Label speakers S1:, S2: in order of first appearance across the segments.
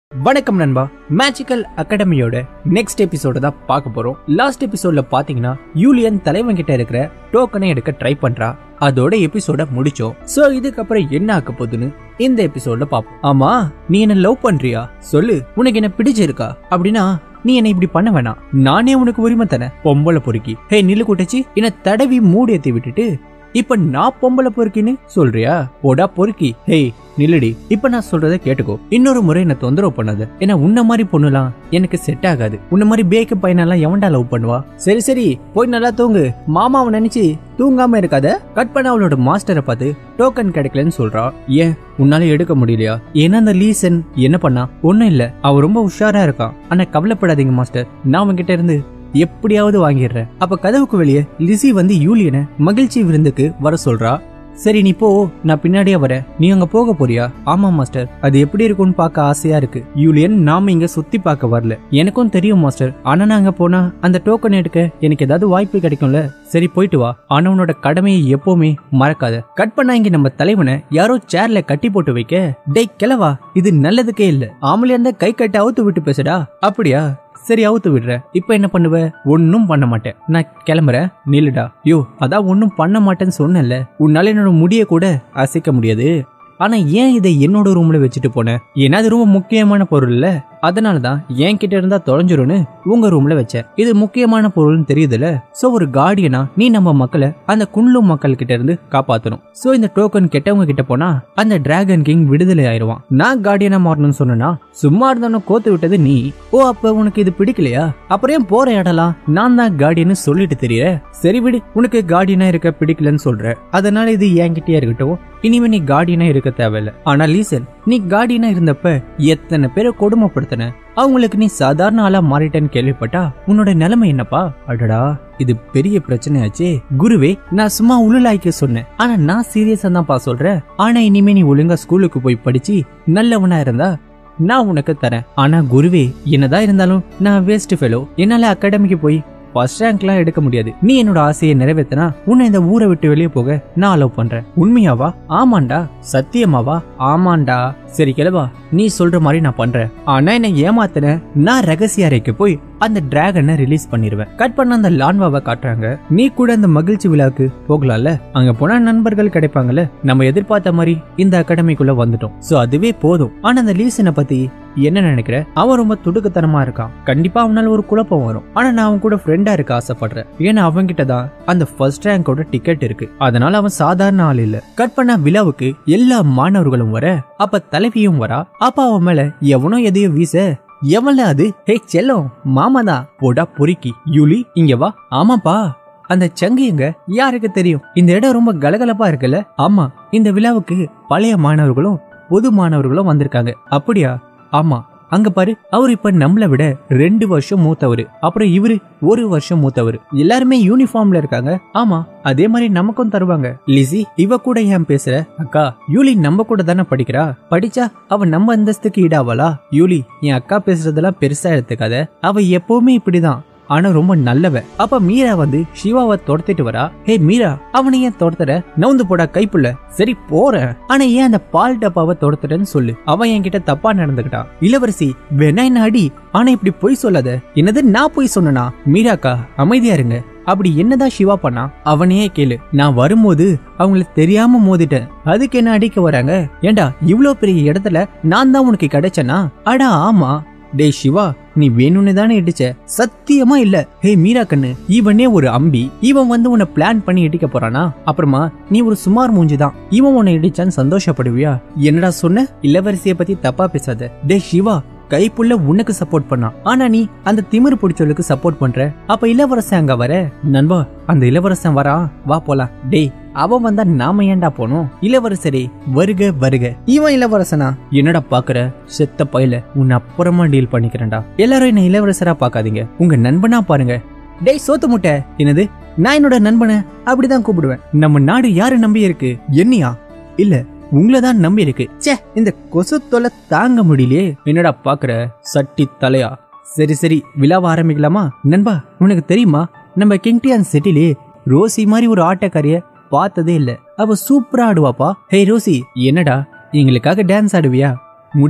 S1: வணக்கம் நண்பா magical அகாடமியோட next எபிசோட தான் பார்க்க போறோம் லாஸ்ட் எபிசோட்ல பாத்தீங்கன்னா யூலியன் தலைவன் கிட்ட இருக்கிற டோக்கனை எடுக்க ட்ரை பண்றா அதோட எபிசோட முடிச்சோம் சோ இதுக்கப்புறம் என்ன ஆக்க போகுதுன்னு இந்த எபிசோட்ல பாப்போம் ஆமா நீ என்ன லவ் பண்றியா சொல்லு உனக்கு என்ன பிடிச்சிருக்கா அப்படின்னா நீ என்ன இப்படி பண்ண வேணாம் நானே உனக்கு உரிமை தரேன் பொம்பளை பொறுக்கி ஹே நில்லு கூட்டச்சி என்ன தடவி மூடி ஏத்தி விட்டுட்டு இப்ப நான் பொம்பளை பொறுக்கின்னு சொல்றியா போடா பொறுக்கி ஹேய் நில்லுடி இப்ப நான் சொல்றத கேட்டுக்கோ இன்னொரு முறை என்ன தொந்தரவு பண்ணாத ஏன்னா உன்ன மாதிரி பொண்ணுலாம் எனக்கு செட் ஆகாது உன்ன மாதிரி பேக்கு பையனெல்லாம் எவன்டா லவ் பண்ணுவா சரி சரி போய் நல்லா தூங்கு மாமாவை நினைச்சு தூங்காம இருக்காத கட் பண்ண அவளோட மாஸ்டரை பார்த்து டோக்கன் கிடைக்கலன்னு சொல்றா ஏன் உன்னால எடுக்க முடியலையா ஏன்னா அந்த லீசன் என்ன பண்ணா ஒண்ணும் இல்ல அவ ரொம்ப உஷாரா இருக்கான் ஆனா கவலைப்படாதீங்க மாஸ்டர் நான் அவன்கிட்ட இருந்து எப்படியாவது வாங்கிடுறேன் அப்ப கதவுக்கு வெளியே லிசி வந்து யூலியனை மகிழ்ச்சி விருந்துக்கு வர சொல்றா சரி நீ போ நான் பின்னாடியே வரேன் நீ அங்க போக போறியா ஆமா மாஸ்டர் அது எப்படி இருக்கும்னு பார்க்க ஆசையா இருக்கு யூலியன் நாம இங்க சுத்தி பார்க்க வரல எனக்கும் தெரியும் மாஸ்டர் ஆனா நான் அங்க போனா அந்த டோக்கன் எடுக்க எனக்கு ஏதாவது வாய்ப்பு கிடைக்கும்ல சரி போயிட்டு வா ஆனா உன்னோட கடமையை எப்பவுமே மறக்காத கட் பண்ணா இங்க நம்ம தலைவனை யாரோ சேர்ல கட்டி போட்டு வைக்க டேய் கிளவா இது நல்லதுக்கே இல்ல ஆம்பளை அந்த கை கட்ட அவுத்து விட்டு பேசுடா அப்படியா சரி அவுத்து விடுறேன் இப்ப என்ன பண்ணுவ ஒன்னும் பண்ண மாட்டேன் நான் கிளம்புறேன் நில்லுடா யோ அதான் ஒன்னும் பண்ண மாட்டேன்னு சொன்னேன்ல உன்னால என்னோட முடிய கூட அசைக்க முடியாது ஆனா ஏன் இதை என்னோட ரூம்ல வச்சுட்டு போனேன் ஏன்னா அது ரொம்ப முக்கியமான பொருள் இல்ல அதனாலதான் என் கிட்ட இருந்தா தொலைஞ்சிரும்னு உங்க ரூம்ல வச்சேன் இது முக்கியமான பொருள்னு தெரியுதுல சோ ஒரு கார்டியனா நீ நம்ம மக்களை அந்த குன்லும் மக்கள் கிட்ட இருந்து காப்பாத்தணும் சோ இந்த டோக்கன் கெட்டவங்க கிட்ட போனா அந்த டிராகன் கிங் விடுதலை ஆயிருவான் நான் கார்டியனா மாறணும்னு சொன்னா சும்மா இருந்தவன கோத்து விட்டது நீ ஓ அப்ப உனக்கு இது பிடிக்கலையா அப்புறம் ஏன் போற இடலாம் நான் தான் கார்டியன்னு சொல்லிட்டு தெரியற சரி விடு உனக்கு கார்டியனா இருக்க பிடிக்கலன்னு சொல்ற அதனால இது என்கிட்டயே இருக்கட்டும் இனிமே நீ கார்டியனா இருக்க தேவையில்ல ஆனா லீசன் நீ கார்டியனா இருந்தப்ப எத்தனை பேரை கொடுமைப்படுத்தின அவங்களுக்கு நீ சாதாரண ஆளா மாறிட்டேன்னு கேள்விப்பட்டா உன்னோட நிலைமை என்னப்பா அடடா இது பெரிய பிரச்சனையாச்சே குருவே நான் சும்மா உளுலாய்க்க சொன்னேன் ஆனா நான் சீரியஸா தான்ப்பா சொல்றேன் ஆனா இனிமே நீ ஒழுங்கா ஸ்கூலுக்கு போய் படிச்சு நல்லவனா இருந்தா நான் உனக்கு தரேன் ஆனா குருவே என்னதான் இருந்தாலும் நான் வேஸ்ட் ஃபெலோ என்னால அகாடமிக்கு போய் ஃபர்ஸ்ட் ரேங்க்லாம் எடுக்க முடியாது நீ என்னோட ஆசையை நிறைவேத்தினா உன்னை இந்த ஊரை விட்டு வெளியே போக நான் அலோவ் பண்றேன் உண்மையாவா ஆமாண்டா சத்தியமாவா ஆமாண்டா சரி கிளவா நீ சொல்ற மாதிரி நான் பண்றேன் ஆனா என்ன ஏமாத்தின நான் ரகசிய அறைக்கு போய் அந்த டிராகனை ரிலீஸ் பண்ணிடுவேன் கட் பண்ண அந்த லான்வாவை காட்டுறாங்க நீ கூட அந்த மகிழ்ச்சி விழாக்கு போகலாம்ல அங்க போனா நண்பர்கள் கிடைப்பாங்கல்ல நம்ம எதிர்பார்த்த மாதிரி இந்த அகாடமிக்குள்ள வந்துட்டோம் சோ அதுவே போதும் ஆனா அந்த லீசனை பத்தி என்ன நினைக்கிற அவன் ரொம்ப துடுக்குத்தனமா இருக்கான் கண்டிப்பா அவனால ஒரு குழப்பம் வரும் ஆனா நான் அவன் கூட ஃப்ரெண்டா இருக்க ஆசைப்படுறேன் ஏன்னா அவன்கிட்ட தான் அந்த ஃபர்ஸ்ட் ரேங்கோட டிக்கெட் இருக்கு அதனால அவன் சாதாரண ஆள் இல்ல கட் பண்ண விழாவுக்கு எல்லா மாணவர்களும் வர அப்ப தலைவியும் வரா அப்ப அவன் மேல எவனோ எதையோ வீச எவன்ல அது ஹே செல்லம் மாமாதா போடா பொறுக்கி யூலி இங்க வா ஆமாப்பா அந்த சங்கு எங்க யாருக்கு தெரியும் இந்த இடம் ரொம்ப கலகலப்பா இருக்குல்ல ஆமா இந்த விழாவுக்கு பழைய மாணவர்களும் புது மாணவர்களும் வந்திருக்காங்க அப்படியா ஆமா அங்க பாரு அவர் இப்ப நம்மள விட ரெண்டு வருஷம் மூத்தவர் அப்புறம் இவரு ஒரு வருஷம் மூத்தவர் எல்லாருமே யூனிஃபார்ம்ல இருக்காங்க ஆமா அதே மாதிரி நமக்கும் தருவாங்க லிசி இவ கூட ஏன் பேசுற அக்கா யூலி நம்ம கூட தானே படிக்கிறா படிச்சா அவ நம்ம அந்தஸ்துக்கு ஈடாவலா யூலி என் அக்கா பேசுறதெல்லாம் பெருசா எடுத்துக்காத அவ எப்பவுமே இப்படிதான் ஆனா ரொம்ப நல்லவ அப்ப மீரா வந்து சிவாவை துரத்திட்டு வரா ஹே மீரா அவனை ஏன் துரத்துற நவுந்து போடா கைப்புள்ள சரி போறேன் ஆனா ஏன் அந்த பால் டப்பாவை துரத்துறன்னு சொல்லு அவன் என்கிட்ட தப்பா நடந்துக்கிட்டான் இளவரசி வேணா என்ன அடி ஆனா இப்படி பொய் சொல்லாத என்னது நான் பொய் சொன்னனா மீராக்கா அமைதியா இருங்க அப்படி என்னதான் சிவா பண்ணா அவனையே கேளு நான் வரும்போது அவங்கள தெரியாம மோதிட்டேன் அதுக்கு என்ன அடிக்க வராங்க ஏண்டா இவ்ளோ பெரிய இடத்துல நான் தான் உனக்கு கிடைச்சனா அடா ஆமா டேய் சிவா நீ வேணும்னு தானே இடிச்ச சத்தியமா இல்ல ஹே மீரா கண்ணு இவனே ஒரு அம்பி இவன் வந்து உன்னை பிளான் பண்ணி இடிக்க போறானா அப்புறமா நீ ஒரு சுமார் மூஞ்சிதான் இவன் உன்னை இடிச்சான்னு சந்தோஷப்படுவியா என்னடா சொன்ன இளவரசிய பத்தி தப்பா பேசாத டேய் சிவா கைப்புள்ள உனக்கு சப்போர்ட் பண்ணான் ஆனா நீ அந்த திமிரு பிடிச்சவளுக்கு சப்போர்ட் பண்ற அப்ப இளவரசன் அங்க வர நண்பா அந்த இளவரசன் வரா வா போலாம் டேய் அவன் வந்தா நாம ஏன்டா போனோம் இளவரசரே வருக வருக இவன் இளவரசனா என்னடா பாக்குற செத்த பையில உன்னை அப்புறமா டீல் பண்ணிக்கிறேன்டா எல்லாரும் என்ன இளவரசரா பாக்காதீங்க உங்க நண்பனா பாருங்க டேய் சோத்து முட்டை என்னது நான் என்னோட நண்பனை அப்படிதான் கூப்பிடுவேன் நம்ம நாடு யாரு நம்பி இருக்கு என்னையா இல்ல உங்களை தான் நம்பி இருக்கு ச்சே இந்த கொசு தொலை தாங்க முடியலையே என்னடா பாக்குற சட்டி தலையா சரி சரி விழாவ ஆரம்பிக்கலாமா நண்பா உனக்கு தெரியுமா நம்ம கிங்டியான் சிட்டிலே ரோசி மாதிரி ஒரு ஆட்டக்காரிய பார்த்ததே இல்ல அவ சூப்பரா ஆடுவாப்பா ஹே ரோசி என்னடா எங்களுக்காக டான்ஸ் ஆடுவியா முடியாது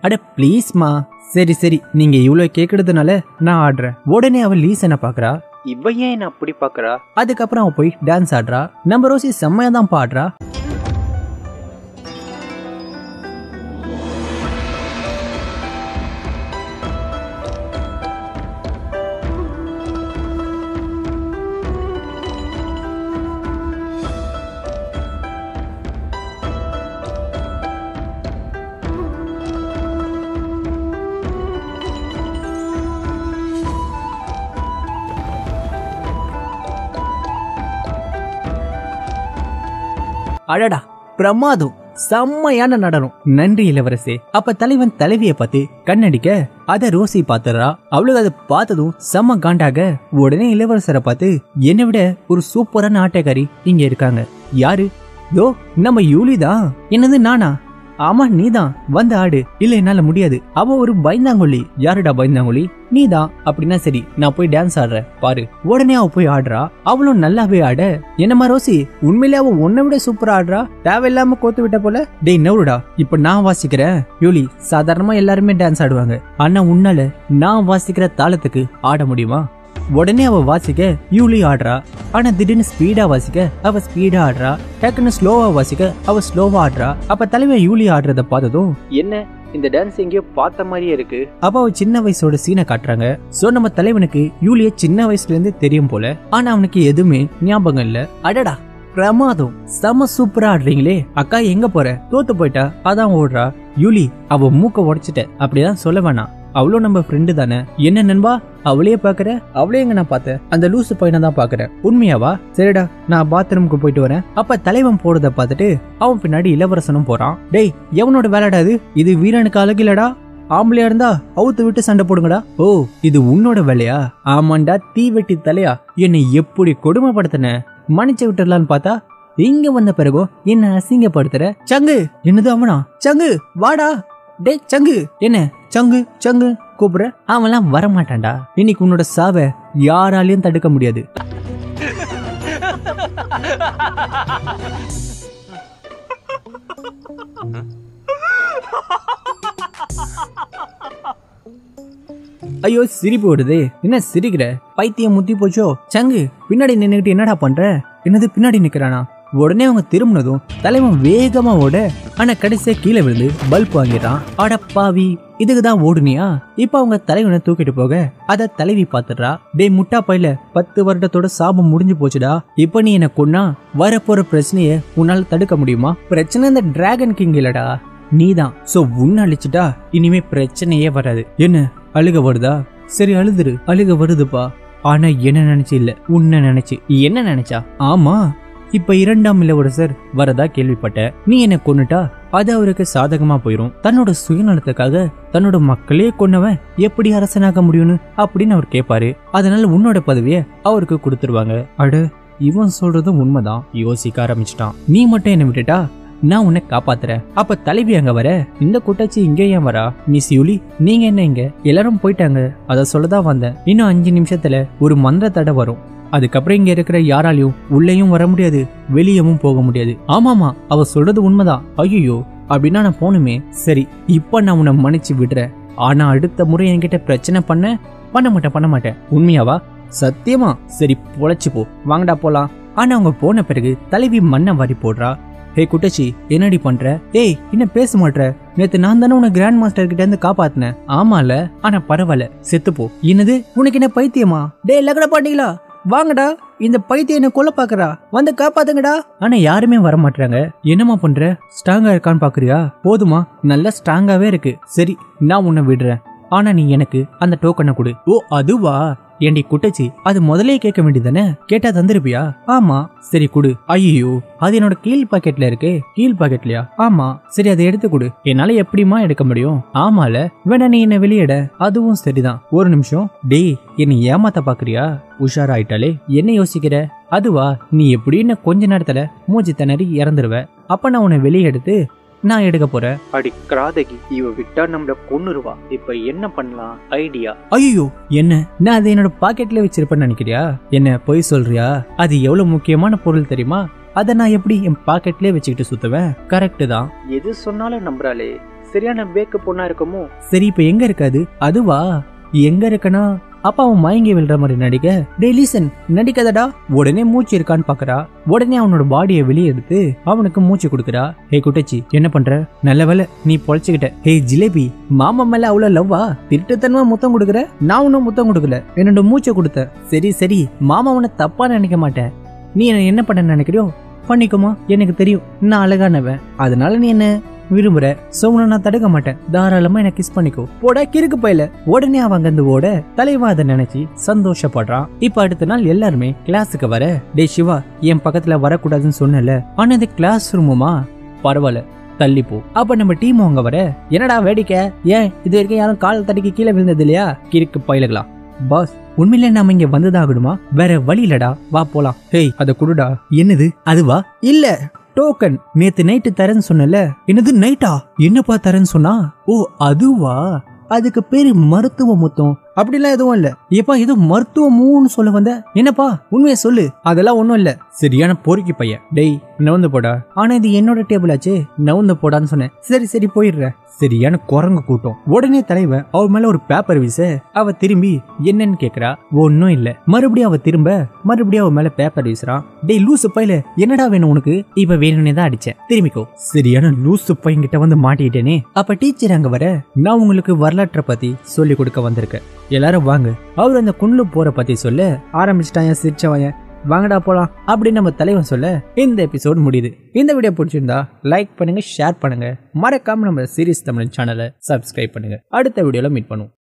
S1: அட ப்ளீஸ்மா சரி சரி நீங்க இவ்வளவு கேக்குறதுனால நான் ஆடுறேன் உடனே அவ லீஸ் என்ன பாக்குறா இவ ஏன் என்ன அப்படி பாக்குறா அதுக்கப்புறம் அவ போய் டான்ஸ் ஆடுறா நம்ம ரோசி செம்மையா தான் பாடுறா அடடா பிரமாதம் செம்மையான நடனம் நன்றி இளவரசே அப்ப தலைவன் தலைவிய பார்த்து கண்ணடிக்க அத ரோசி பாத்துறா அவளுக்கு அதை பார்த்ததும் செம்ம காண்டாக உடனே இளவரசரை பார்த்து என்னை விட ஒரு சூப்பரான ஆட்டக்காரி இங்க இருக்காங்க யாரு யோ நம்ம யூலி தான் என்னது நானா ஆமா நீதான் வந்து ஆடு இல்ல என்னால முடியாது அவ ஒரு பயந்தாங்கொல்லி யாருடா பயந்தாங்கொல்லி நீதான் அப்படின்னா சரி நான் போய் டான்ஸ் ஆடுறேன் பாரு உடனே அவ போய் ஆடுறா அவளும் நல்லாவே ஆட என்னம்மா ரோசி உண்மையிலே அவ உன்னை விட சூப்பரா ஆடுறா தேவையில்லாம கோத்து விட்ட போல டேய் நவுடா இப்ப நான் வாசிக்கிறேன் யூலி சாதாரணமா எல்லாருமே டான்ஸ் ஆடுவாங்க ஆனா உன்னால நான் வாசிக்கிற தாளத்துக்கு ஆட முடியுமா உடனே அவ வாசிக்க யூலி ஆடுறா ஆனா திடீர்னு ஸ்பீடா வாசிக்க அவ ஸ்பீடா ஆடுறா டக்குன்னு ஸ்லோவா வாசிக்க அவ ஸ்லோவா ஆடுறா அப்ப தலைவன் யூலி ஆடுறத பார்த்ததும் என்ன இந்த டான்ஸ் எங்கேயோ பார்த்த மாதிரியே இருக்கு அப்ப அவ சின்ன வயசோட சீனை காட்டுறாங்க சோ நம்ம தலைவனுக்கு யூலிய சின்ன வயசுல இருந்து தெரியும் போல ஆனா அவனுக்கு எதுவுமே ஞாபகம் இல்ல அடடா பிரமாதம் செம சூப்பரா ஆடுறீங்களே அக்கா எங்க போற தோத்து போயிட்டா அதான் ஓடுறா யூலி அவ மூக்க உடைச்சிட்ட அப்படிதான் சொல்ல வேணாம் அவளும் நம்ம ஃப்ரெண்டு தானே என்ன நண்பா அவளையே பாக்குற அவளே எங்க நான் பார்த்தேன் அந்த லூசு பையனை தான் பாக்குறேன் உண்மையாவா சரிடா நான் பாத்ரூமுக்கு போயிட்டு வரேன் அப்ப தலைவன் போறத பார்த்துட்டு அவன் பின்னாடி இளவரசனும் போறான் டேய் எவனோட வேலைடா இது இது வீரனுக்கு அழகிலடா ஆம்பளையா இருந்தா அவுத்து விட்டு சண்டை போடுங்கடா ஓ இது உன்னோட வேலையா ஆமாண்டா தீ வெட்டி தலையா என்னை எப்படி கொடுமைப்படுத்தின மன்னிச்சு விட்டுடலான்னு பார்த்தா இங்க வந்த பிறகும் என்ன அசிங்கப்படுத்துற சங்கு என்னது அவனா சங்கு வாடா டே சங்கு என்ன சங்கு சங்கு கூப்பிடுற அவன்லாம் வரமாட்டான்டா இன்னைக்கு உன்னோட சாவை யாராலையும் தடுக்க முடியாது ஐயோ சிரிப்பு வருது என்ன சிரிக்கிற பைத்தியம் முத்தி போச்சோ சங்கு பின்னாடி நின்னுகிட்டு என்னடா பண்ற என்னது பின்னாடி நிக்கிறானா உடனே அவங்க திரும்பினதும் தலைவன் வேகமா ஓட ஆனா கடைசியா கீழே விழுந்து பல்ப் வாங்கிட்டான் அட பாவி இதுக்கு தான் ஓடுனியா இப்ப அவங்க தலைவனை தூக்கிட்டு போக அத தலைவி பாத்துடுறா டேய் முட்டா பையில பத்து வருடத்தோட சாபம் முடிஞ்சு போச்சுடா இப்ப நீ என்ன கொன்னா வரப்போற பிரச்சனைய உன்னால தடுக்க முடியுமா பிரச்சனை இந்த டிராகன் கிங் இல்லடா நீதான் சோ உன்ன அழிச்சிட்டா இனிமே பிரச்சனையே வராது என்ன அழுக வருதா சரி அழுதுரு அழுக வருதுப்பா ஆனா என்ன நினைச்சு இல்ல உன்னை நினைச்சு என்ன நினைச்சா ஆமா இப்ப இரண்டாம் இளவரசர் வரதா கேள்விப்பட்ட நீ என்ன கொன்னுட்டா அது அவருக்கு சாதகமா போயிரும் தன்னோட சுயநலத்துக்காக தன்னோட மக்களே கொன்னவன் எப்படி அரசனாக முடியும்னு அப்படின்னு அவர் கேட்பாரு அதனால உன்னோட பதவிய அவருக்கு கொடுத்துருவாங்க அட இவன் சொல்றதும் உண்மைதான் யோசிக்க ஆரம்பிச்சிட்டான் நீ மட்டும் என்ன விட்டுட்டா நான் உன்னை காப்பாத்துறேன் அப்ப தலைவி அங்க வர இந்த கூட்டாச்சி இங்க ஏன் வரா மிஸ் யூலி நீங்க என்ன இங்க எல்லாரும் போயிட்டாங்க அத சொல்லதான் வந்தேன் இன்னும் அஞ்சு நிமிஷத்துல ஒரு மந்திர தடை வரும் அதுக்கப்புறம் இங்க இருக்கிற யாராலையும் உள்ளேயும் வர முடியாது வெளியவும் போக முடியாது ஆமாமா அவ சொல்றது உண்மைதான் ஐயோ அப்படின்னா நான் போகணுமே சரி இப்ப நான் உன்னை மன்னிச்சு விடுறேன் ஆனா அடுத்த முறை என்கிட்ட பிரச்சனை பண்ண பண்ண மாட்டேன் பண்ண மாட்டேன் உண்மையாவா சத்தியமா சரி பொழைச்சு போ வாங்கடா போலாம் ஆனா அவங்க போன பிறகு தலைவி மண்ணை வாரி போடுறா ஹே குட்டச்சி என்னடி பண்ற ஏய் என்ன பேச மாட்ற நேத்து நான் தானே உன கிராண்ட் மாஸ்டர் கிட்ட இருந்து காப்பாத்தினேன் ஆமால ஆனா பரவாயில்ல செத்துப்போ என்னது உனக்கு என்ன பைத்தியமா டேய் லகட பாட்டீங்களா வாங்கடா இந்த பைத்தியம் என்ன கொல்ல பாக்குறா வந்து காப்பாத்துங்கடா ஆனா யாருமே வர மாட்டாங்க என்னமா பண்ற ஸ்ட்ராங்கா இருக்கான்னு பாக்குறியா போதுமா நல்லா ஸ்ட்ராங்காவே இருக்கு சரி நான் உன்னை விடுறேன் ஆனா நீ எனக்கு அந்த டோக்கனை கொடு ஓ அதுவா ஏண்டி குட்டச்சி அது முதல்லயே கேட்க வேண்டியதானே கேட்டா தந்திருப்பியா ஆமா சரி குடு ஐயோ அது என்னோட கீழ் பாக்கெட்ல இருக்கு கீழ் பாக்கெட்லயா ஆமா சரி அதை எடுத்து கொடு என்னால எப்படிமா எடுக்க முடியும் ஆமால வேணா நீ என்ன வெளியிட அதுவும் சரிதான் ஒரு நிமிஷம் டேய் என்னை ஏமாத்த பாக்குறியா உஷாராயிட்டாலே என்ன யோசிக்கிற அதுவா நீ எப்படின்னு கொஞ்ச நேரத்துல மூச்சு திணறி இறந்துருவ அப்ப நான் உன்னை வெளியே எடுத்து நான் எடுக்க போறேன்
S2: அடி கிராதகி இவ விட்டா நம்மள கொன்னுருவா இப்ப என்ன பண்ணலாம் ஐடியா
S1: ஐயோ என்ன நான் அதை என்னோட பாக்கெட்ல வச்சிருப்பேன்னு நினைக்கிறியா என்ன பொய் சொல்றியா அது எவ்வளவு முக்கியமான பொருள் தெரியுமா அதை நான் எப்படி என் பாக்கெட்லயே வச்சுக்கிட்டு சுத்துவேன் கரெக்ட் தான்
S2: எது சொன்னாலும் நம்புறாளே சரியான பேக்கு பொண்ணா இருக்குமோ
S1: சரி இப்ப எங்க இருக்காது அதுவா எங்க இருக்கனா அப்ப அவன் மயங்கி விழுற மாதிரி நடிக்க டே லீசன் நடிக்காதடா உடனே மூச்சு இருக்கான்னு பாக்குறா உடனே அவனோட பாடியை வெளியே எடுத்து அவனுக்கு மூச்சு கொடுக்குறா ஹே குட்டச்சி என்ன பண்ற நல்ல வேலை நீ பொழைச்சுக்கிட்ட ஹே ஜிலேபி மாமா மேல அவ்வளவு லவ்வா திருட்டுத்தனமா முத்தம் கொடுக்குற நான் உன்னும் முத்தம் கொடுக்கல என்னோட மூச்சை கொடுத்த சரி சரி மாமா உன்னை தப்பா நினைக்க மாட்டேன் நீ என்ன என்ன பண்ண நினைக்கிறியோ பண்ணிக்கோமா எனக்கு தெரியும் நான் அழகானவன் அதனால நீ என்ன விரும்புற சோ உன்னை நான் தடுக்க மாட்டேன் தாராளமா என்ன கிஸ் பண்ணிக்கோ போட கிறுக்கு பையில உடனே அவன் அங்கிருந்து ஓட தலைவா அதை நினைச்சு சந்தோஷப்படுறான் இப்ப அடுத்த நாள் எல்லாருமே கிளாஸுக்கு வர டே சிவா என் பக்கத்துல வரக்கூடாதுன்னு சொன்னல ஆனா இது கிளாஸ் ரூமுமா பரவாயில்ல தள்ளி போ அப்ப நம்ம டீம் அங்க வர என்னடா வேடிக்கை ஏன் இது வரைக்கும் யாரும் கால் தடிக்கு கீழே விழுந்தது இல்லையா கிறுக்கு பயிலகளா பாஸ் உண்மையில நாம இங்க வந்ததாகணுமா வேற வழி இல்லடா வா போலாம் ஹேய் அத குடுடா என்னது அதுவா இல்ல டோக்கன் நேத்து நைட்டு தரேன்னு சொன்னல என்னது நைட்டா என்னப்பா தரேன்னு சொன்னா ஓ அதுவா அதுக்கு பேரு மருத்துவ முத்தம் அப்படிலாம் எதுவும் இல்ல ஏப்பா ஏதோ மருத்துவ மூன்னு சொல்ல வந்த என்னப்பா உண்மையை சொல்லு அதெல்லாம் ஒண்ணும் இல்ல சரியான பொறுக்கி பையன் டேய் நவுந்து போடா ஆனா இது என்னோட டேபிள் ஆச்சு நவுந்து போடான்னு சொன்னேன் சரி சரி போயிடுறேன் சரியான குரங்கு கூட்டம் உடனே தலைவன் அவ மேல ஒரு பேப்பர் வீச அவ திரும்பி என்னன்னு கேக்குறா ஒன்னும் இல்ல மறுபடியும் அவ திரும்ப மறுபடியும் அவ மேல பேப்பர் வீசுறான் டேய் லூசு பையில என்னடா வேணும் உனக்கு இப்ப வேணும்னே தான் அடிச்சேன் திரும்பிக்கோ சரியான லூசு பையன் கிட்ட வந்து மாட்டிக்கிட்டேனே அப்ப டீச்சர் அங்க வர நான் உங்களுக்கு வரலாற்றை பத்தி சொல்லி கொடுக்க வந்திருக்கேன் எல்லாரும் வாங்க அவர் அந்த குண்டு போற பத்தி சொல்ல ஆரம்பிச்சிட்டாங்க சிரிச்சவன் வாங்கடா போலாம் அப்படின்னு நம்ம தலைவன் சொல்ல இந்த எபிசோட் முடியுது இந்த வீடியோ பிடிச்சிருந்தா லைக் பண்ணுங்க ஷேர் பண்ணுங்க மறக்காம நம்ம சீரிஸ் தமிழ் சேனலை சப்ஸ்கிரைப் பண்ணுங்க அடுத்த வீடியோல மீட் பண்ணுவோம்